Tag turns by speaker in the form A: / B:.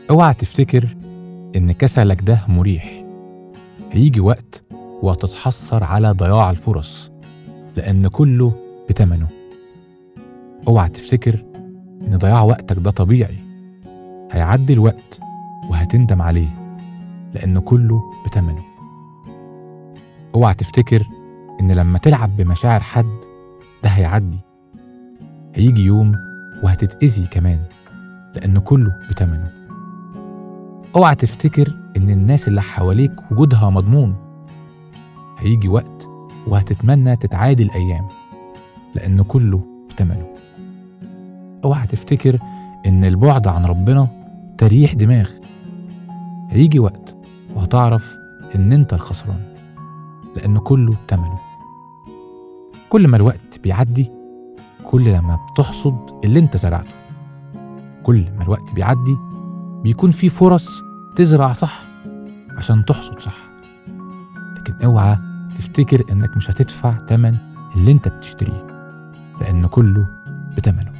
A: اوعى تفتكر إن كسلك ده مريح هيجي وقت وهتتحسر على ضياع الفرص لأن كله بتمنه اوعى تفتكر إن ضياع وقتك ده طبيعي هيعدي الوقت وهتندم عليه لأن كله بتمنه اوعى تفتكر إن لما تلعب بمشاعر حد ده هيعدي هيجي يوم وهتتأذي كمان لأن كله بتمنه اوعى تفتكر إن الناس اللي حواليك وجودها مضمون هيجي وقت وهتتمنى تتعادل الأيام لأن كله بتمنه اوعى تفتكر إن البعد عن ربنا تريح دماغ هيجي وقت وهتعرف إن أنت الخسران لأن كله بتمنه كل ما الوقت بيعدي كل لما بتحصد اللي انت زرعته كل ما الوقت بيعدي بيكون في فرص تزرع صح عشان تحصد صح لكن اوعى تفتكر انك مش هتدفع تمن اللي انت بتشتريه لان كله بتمنه